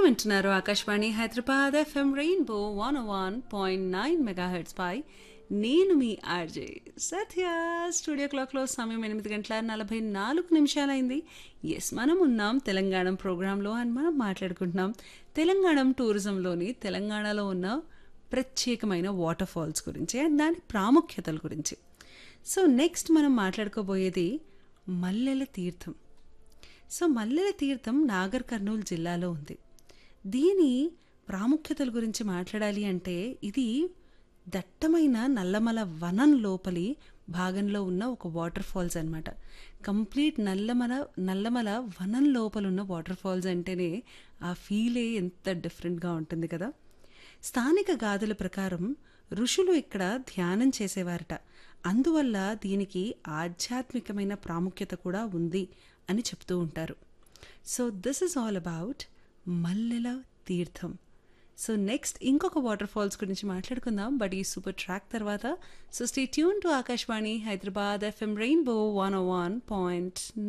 వింటున్నారు Akashvani Hyderabad FM rainbow one one point nine megahertz పై నేను మీ ఆర్జే సత్య స్టూడియో క్లాక్లో సమయం ఎనిమిది గంటల నలభై నాలుగు నిమిషాలైంది ఎస్ మనం ఉన్నాం తెలంగాణ ప్రోగ్రాంలో అని మనం మాట్లాడుకుంటున్నాం తెలంగాణ టూరిజంలోని తెలంగాణలో ఉన్న ప్రత్యేకమైన వాటర్ ఫాల్స్ గురించి అండ్ దాని ప్రాముఖ్యతల గురించి సో నెక్స్ట్ మనం మాట్లాడుకోబోయేది మల్లెల తీర్థం సో మల్లెల తీర్థం నాగర్ కర్నూలు జిల్లాలో ఉంది దీని ప్రాముఖ్యతల గురించి మాట్లాడాలి అంటే ఇది దట్టమైన నల్లమల వనం లోపలి భాగంలో ఉన్న ఒక వాటర్ ఫాల్స్ అనమాట కంప్లీట్ నల్లమల నల్లమల వనం లోపల ఉన్న వాటర్ ఫాల్స్ అంటేనే ఆ ఫీలే ఎంత డిఫరెంట్గా ఉంటుంది కదా స్థానిక గాథల ప్రకారం ఋషులు ఇక్కడ ధ్యానం చేసేవారట అందువల్ల దీనికి ఆధ్యాత్మికమైన ప్రాముఖ్యత కూడా ఉంది అని చెప్తూ ఉంటారు so this is all about Mallela Theertham so next ఇంకొక వాటర్ ఫాల్స్ గురించి మాట్లాడుకుందాం బట్ ఈ సూపర్ ట్రాక్ తర్వాత so stay tuned to Akashvani Hyderabad FM rainbow one O one point